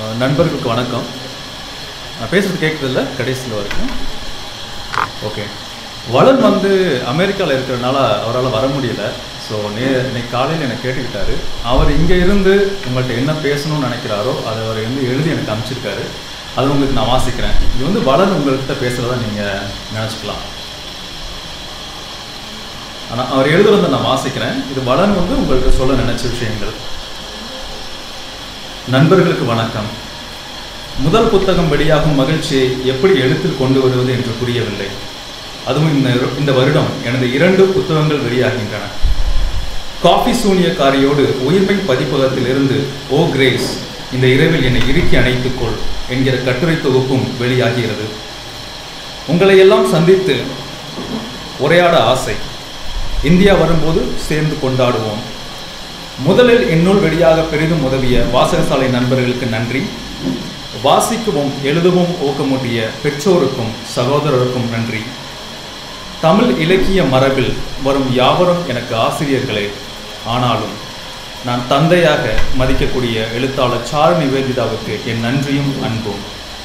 அஹ் நண்பர்களுக்கு வணக்கம் நான் பேசுறது கேட்குறதில்ல கடைசியில் வரைக்கும் ஓகே வளன் வந்து அமெரிக்காவில் இருக்கிறனால அவரால் வர முடியல ஸோ நே இன்னைக்கு காலையில் என்னை கேட்டுக்கிட்டாரு அவர் இங்கே இருந்து உங்கள்கிட்ட என்ன பேசணும்னு நினைக்கிறாரோ அதை அவர் வந்து எழுதி எனக்கு அனுப்பிச்சிருக்காரு அது உங்களுக்கு நான் வாசிக்கிறேன் இது வந்து வளன் உங்கள்கிட்ட பேசுகிறதா நீங்கள் நினச்சிக்கலாம் ஆனால் அவர் எழுதுறதை நான் வாசிக்கிறேன் இது வளன் வந்து உங்களுக்கு சொல்ல நினைச்ச விஷயங்கள் நண்பர்களுக்கு வணக்கம் முதல் புத்தகம் வெளியாகும் மகிழ்ச்சியை எப்படி எழுத்தில் கொண்டு வருவது என்று புரியவில்லை அதுவும் இந்த இந்த வருடம் எனது இரண்டு புத்தகங்கள் வெளியாகின்றன காஃபி சூனியக்காரியோடு உயிர்மை பதிப்பகத்திலிருந்து ஓ கிரேஸ் இந்த இரவில் என்னை இறுக்கி அணைத்துக்கொள் என்கிற கட்டுரை தொகுப்பும் வெளியாகிறது உங்களை எல்லாம் சந்தித்து உரையாட ஆசை இந்தியா வரும்போது சேர்ந்து கொண்டாடுவோம் முதலில் என்னுள் வெளியாக பெரிதும் உதவிய வாசகசாலை நண்பர்களுக்கு நன்றி வாசிக்கவும் எழுதவும் ஊக்கமூட்டிய பெற்றோருக்கும் சகோதரருக்கும் நன்றி தமிழ் இலக்கிய மரபில் வரும் யாவரும் எனக்கு ஆசிரியர்களே ஆனாலும் நான் தந்தையாக மதிக்கக்கூடிய எழுத்தாளர் சாரு நிவேதிதாவுக்கு என் நன்றியும் அன்பும்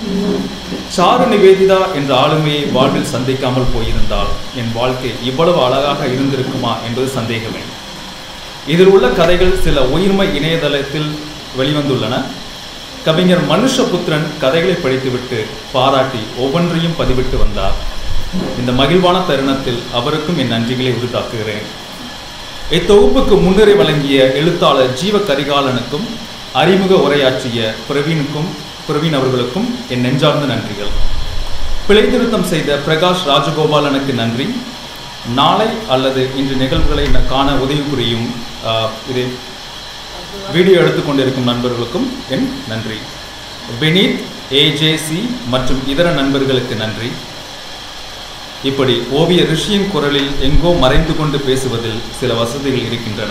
சாரு நிவேதிதா என்ற ஆளுமையை வாழ்வில் சந்திக்காமல் போயிருந்தால் என் வாழ்க்கை இவ்வளவு அழகாக இருந்திருக்குமா என்பது சந்தேகமே இதில் உள்ள கதைகள் சில உயிர்மை இணையதளத்தில் வெளிவந்துள்ளன கவிஞர் மனுஷபுத்திரன் கதைகளை படித்துவிட்டு பாராட்டி ஒவ்வொன்றையும் பதிவிட்டு வந்தார் இந்த மகிழ்வான தருணத்தில் அவருக்கும் என் நன்றிகளை உரித்தாக்குகிறேன் இத்தொகுப்புக்கு முன்னுரை வழங்கிய எழுத்தாளர் ஜீவ கரிகாலனுக்கும் அறிமுக உரையாற்றிய பிரவீனுக்கும் பிரவீன் அவர்களுக்கும் என் நெஞ்சார்ந்த நன்றிகள் பிழை திருத்தம் செய்த பிரகாஷ் ராஜகோபாலனுக்கு நன்றி நாளை அல்லது இன்று நிகழ்வுகளை ந- காண உதவி புரியும் ஆஹ், இது வீடியோ எடுத்துக்கொண்டிருக்கும் நண்பர்களுக்கும் என் நன்றி வினீத் ஏஜேசி மற்றும் இதர நண்பர்களுக்கு நன்றி இப்படி ஓவிய ரிஷியின் குரலில் எங்கோ மறைந்து கொண்டு பேசுவதில் சில வசதிகள் இருக்கின்றன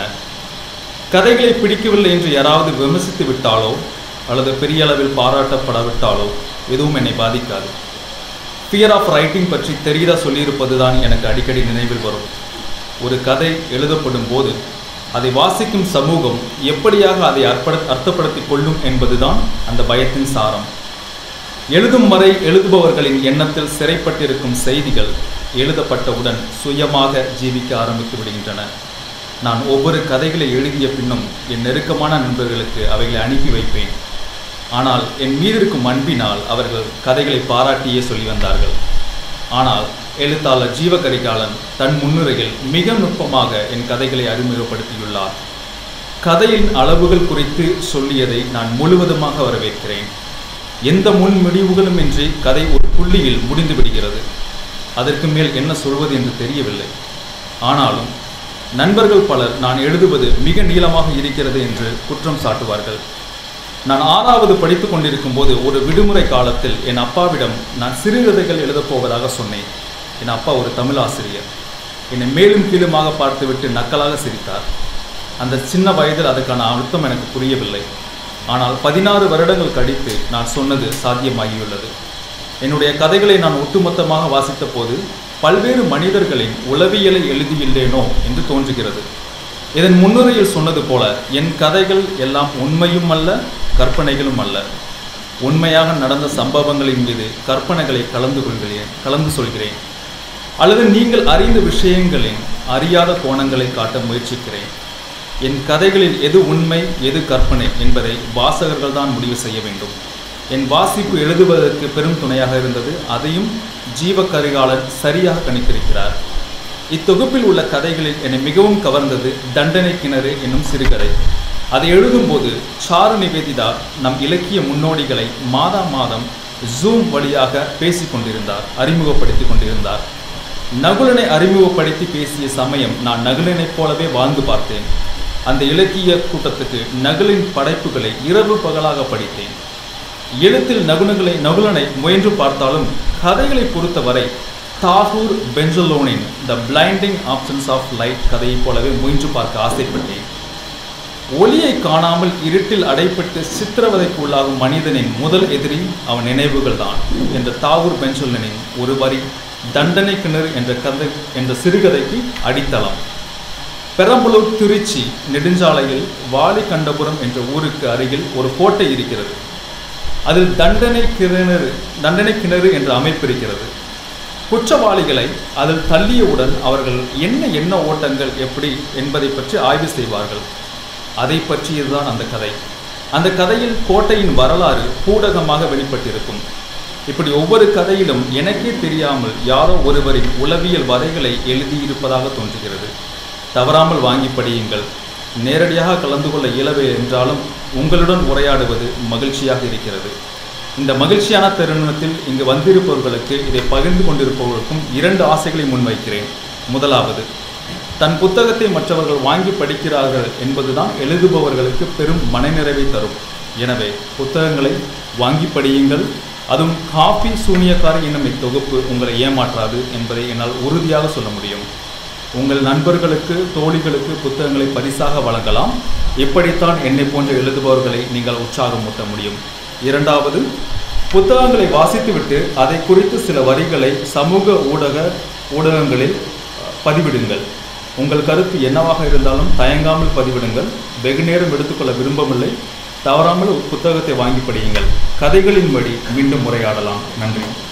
கதைகளை பிடிக்கவில்லை என்று யாராவது விமர்சித்து விட்டாலோ அல்லது பெரிய அளவில் பாராட்டப்படாவிட்டாலோ எதுவும் என்னை பாதிக்காது ஃபியர் ஆஃப் ரைட்டிங் பற்றி தெரியுதா சொல்லியிருப்பது தான் எனக்கு அடிக்கடி நினைவில் வரும் ஒரு கதை எழுதப்படும் போது அதை வாசிக்கும் சமூகம் எப்படியாக அதை அர்ப்பட அர்த்தப்படுத்திக் கொள்ளும் என்பதுதான் அந்த பயத்தின் சாரம் எழுதும் வரை எழுதுபவர்களின் எண்ணத்தில் சிறைப்பட்டிருக்கும் செய்திகள் எழுதப்பட்டவுடன் சுயமாக ஜீவிக்க ஆரம்பித்து விடுகின்றன நான் ஒவ்வொரு கதைகளை எழுதிய பின்னும் என் நெருக்கமான நண்பர்களுக்கு அவைகளை அனுப்பி வைப்பேன் ஆனால் என் மீது இருக்கும் அன்பினால் அவர்கள் கதைகளை பாராட்டியே சொல்லி வந்தார்கள் ஆனால் எழுத்தாளர் ஜீவகரிகாலன் தன் முன்னுரையில் மிக நுட்பமாக என் கதைகளை அறிமுகப்படுத்தியுள்ளார் கதையின் அளவுகள் குறித்து சொல்லியதை நான் முழுவதுமாக வரவேற்கிறேன் எந்த முன் முடிவுகளும் இன்றி கதை ஒரு புள்ளியில் முடிந்து விடுகிறது அதற்கு மேல் என்ன சொல்வது என்று தெரியவில்லை ஆனாலும் நண்பர்கள் பலர் நான் எழுதுவது மிக நீளமாக இருக்கிறது என்று குற்றம் சாட்டுவார்கள் நான் ஆறாவது படித்துக் கொண்டிருக்கும் போது ஒரு விடுமுறை காலத்தில் என் அப்பாவிடம் நான் சிறுகதைகள் எழுதப் போவதாக சொன்னேன் என் அப்பா ஒரு தமிழ் ஆசிரியர் என்னை மேலும் கீழுமாக பார்த்துவிட்டு நக்கலாக சிரித்தார் அந்த சின்ன வயதில் அதுக்கான அர்த்தம் எனக்கு புரியவில்லை ஆனால் பதினாறு வருடங்கள் கழித்து நான் சொன்னது சாத்தியமாகியுள்ளது என்னுடைய கதைகளை நான் ஒட்டுமொத்தமாக வாசித்த போது பல்வேறு மனிதர்களின் உளவியலை எழுதியுள்ளேனோ என்று தோன்றுகிறது இதன் முன்னுரையில் சொன்னது போல என் கதைகள் எல்லாம் உண்மையும் அல்ல கற்பனைகளும் அல்ல உண்மையாக நடந்த சம்பவங்களின் மீது கற்பனைகளை கலந்து கொள்கிறேன் கலந்து சொல்கிறேன் அல்லது நீங்கள் அறிந்த விஷயங்களின் அறியாத கோணங்களை காட்ட முயற்சிக்கிறேன் என் கதைகளில் எது உண்மை எது கற்பனை என்பதை வாசகர்கள் தான் முடிவு செய்ய வேண்டும் என் வாசிப்பு எழுதுவதற்கு பெரும் துணையாக இருந்தது அதையும் ஜீவ கரிகாலன் சரியாக கணித்திருக்கிறார் இத்தொகுப்பில் உள்ள கதைகளில் என்னை மிகவும் கவர்ந்தது தண்டனை கிணறு என்னும் சிறுகதை அதை எழுதும்போது சாரு நிவேதிதா நம் இலக்கிய முன்னோடிகளை மாதா மாதம் ஜூம் வழியாக பேசிக் கொண்டிருந்தார் அறிமுகப்படுத்திக் கொண்டிருந்தார் நகுலனை அறிமுகப்படுத்தி பேசிய சமயம் நான் நகுலனைப் போலவே வாழ்ந்து பார்த்தேன் அந்த இலக்கிய கூட்டத்துக்கு நகுலின் படைப்புகளை இரவு பகலாக படித்தேன் எழுத்தில் நகுலங்களை நகுலனை முயன்று பார்த்தாலும் கதைகளை பொறுத்தவரை தாகூர் பெஞ்சலோனின் the blinding absence of light கதையைப் போலவே முயன்று பார்க்க ஆசைப்பட்டேன் ஒளியை காணாமல் இருட்டில் அடைப்பட்டு சித்திரவதைக்கு உள்ளாகும் மனிதனின் முதல் எதிரி அவன் நினைவுகள் தான் என்ற தாகூர் பெஞ்சலனின் ஒரு வரி தண்டனை கிணறு என்ற கதை என்ற சிறுகதைக்கு அடித்தளம் பெரம்பலூர் திருச்சி நெடுஞ்சாலையில் வாலிகண்டபுரம் என்ற ஊருக்கு அருகில் ஒரு கோட்டை இருக்கிறது அதில் தண்டனை கிணறு தண்டனை கிணறு என்ற அமைப்பு இருக்கிறது குற்றவாளிகளை அதில் தள்ளியவுடன் அவர்கள் என்ன என்ன ஓட்டங்கள் எப்படி என்பதை பற்றி ஆய்வு செய்வார்கள் அதை பற்றியதுதான் அந்த கதை அந்த கதையில் கோட்டையின் வரலாறு பூடகமாக வெளிப்பட்டிருக்கும் இப்படி ஒவ்வொரு கதையிலும் எனக்கே தெரியாமல் யாரோ ஒருவரின் உளவியல் வரைகளை எழுதியிருப்பதாக தோன்றுகிறது தவறாமல் வாங்கி படியுங்கள் நேரடியாக கலந்து கொள்ள இயலவே என்றாலும் உங்களுடன் உரையாடுவது மகிழ்ச்சியாக இருக்கிறது இந்த மகிழ்ச்சியான தருணத்தில் இங்கு வந்திருப்பவர்களுக்கு இதை பகிர்ந்து கொண்டிருப்பவர்களுக்கும் இரண்டு ஆசைகளை முன்வைக்கிறேன் முதலாவது தன் புத்தகத்தை மற்றவர்கள் வாங்கி படிக்கிறார்கள் என்பதுதான் எழுதுபவர்களுக்கு பெரும் மனநிறைவை தரும் எனவே புத்தகங்களை வாங்கி படியுங்கள் அதுவும் காபி சூனியக்காரி என்னும் இத்தொகுப்பு உங்களை ஏமாற்றாது என்பதை என்னால் உறுதியாக சொல்ல முடியும் உங்கள் நண்பர்களுக்கு தோழிகளுக்கு புத்தகங்களை பரிசாக வழங்கலாம் இப்படித்தான் என்னை போன்ற எழுதுபவர்களை நீங்கள் உற்சாகமூட்ட முடியும் இரண்டாவது புத்தகங்களை வாசித்துவிட்டு அதை குறித்து சில வரிகளை சமூக ஊடக ஊடகங்களில் பதிவிடுங்கள் உங்கள் கருத்து என்னவாக இருந்தாலும் தயங்காமல் பதிவிடுங்கள் வெகு நேரம் எடுத்துக்கொள்ள விரும்பவில்லை தவறாமல் புத்தகத்தை வாங்கி படியுங்கள் கதைகளின்படி மீண்டும் உரையாடலாம் நன்றி